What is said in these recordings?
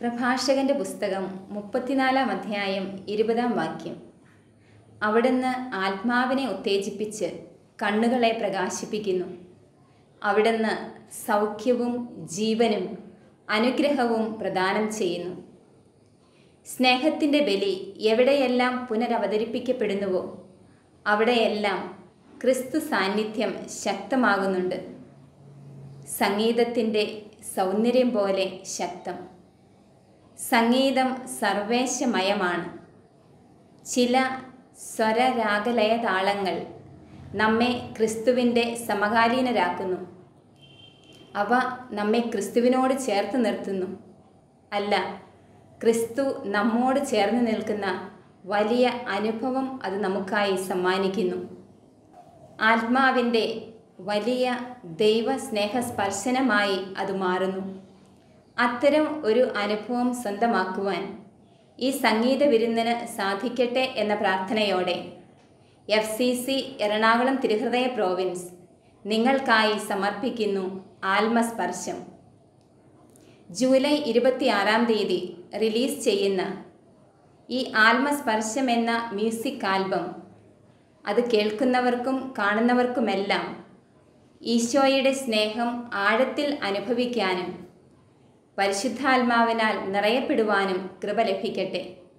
പ്രഭാഷകന്റെ പുസ്തകം മുപ്പത്തിനാലാം അധ്യായം ഇരുപതാം വാക്യം അവിടുന്ന് ആത്മാവിനെ ഉത്തേജിപ്പിച്ച് കണ്ണുകളെ പ്രകാശിപ്പിക്കുന്നു അവിടുന്ന് സൗഖ്യവും ജീവനും അനുഗ്രഹവും പ്രദാനം ചെയ്യുന്നു സ്നേഹത്തിൻ്റെ ബലി എവിടെയെല്ലാം പുനരവതരിപ്പിക്കപ്പെടുന്നുവോ അവിടെയെല്ലാം ക്രിസ്തു സാന്നിധ്യം ശക്തമാകുന്നുണ്ട് സംഗീതത്തിൻ്റെ സൗന്ദര്യം പോലെ ശക്തം സംഗീതം സർവേശമയമാണ് ചില സ്വരരാഗലയ താളങ്ങൾ നമ്മെ ക്രിസ്തുവിൻ്റെ സമകാലീനരാക്കുന്നു അവ നമ്മെ ക്രിസ്തുവിനോട് ചേർത്ത് നിർത്തുന്നു അല്ല ക്രിസ്തു നമ്മോട് ചേർന്ന് നിൽക്കുന്ന വലിയ അനുഭവം അത് നമുക്കായി സമ്മാനിക്കുന്നു ആത്മാവിൻ്റെ വലിയ ദൈവ സ്നേഹസ്പർശനമായി അത് മാറുന്നു അത്തരം ഒരു അനുഭവം സ്വന്തമാക്കുവാൻ ഈ സംഗീത വിരുന്നിന് സാധിക്കട്ടെ എന്ന പ്രാർത്ഥനയോടെ എഫ് സി സി എറണാകുളം തിരുഹൃദയ പ്രോവിൻസ് നിങ്ങൾക്കായി സമർപ്പിക്കുന്നു ആത്മസ്പർശം ജൂലൈ ഇരുപത്തിയാറാം തീയതി റിലീസ് ചെയ്യുന്ന ഈ ആത്മസ്പർശം എന്ന മ്യൂസിക് ആൽബം അത് കേൾക്കുന്നവർക്കും കാണുന്നവർക്കുമെല്ലാം ഈശോയുടെ സ്നേഹം ആഴത്തിൽ അനുഭവിക്കാനും പരിശുദ്ധാത്മാവിനാൽ നിറയപ്പെടുവാനും കൃപ ലഭിക്കട്ടെ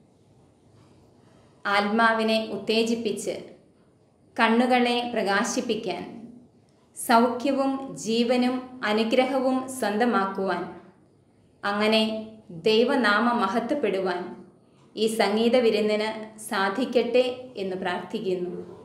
ആത്മാവിനെ ഉത്തേജിപ്പിച്ച് കണ്ണുകളെ പ്രകാശിപ്പിക്കാൻ സൗഖ്യവും ജീവനും അനുഗ്രഹവും സ്വന്തമാക്കുവാൻ അങ്ങനെ ദൈവനാമ മഹത്വപ്പെടുവാൻ ഈ സംഗീത വിരുന്നിന് സാധിക്കട്ടെ എന്ന് പ്രാർത്ഥിക്കുന്നു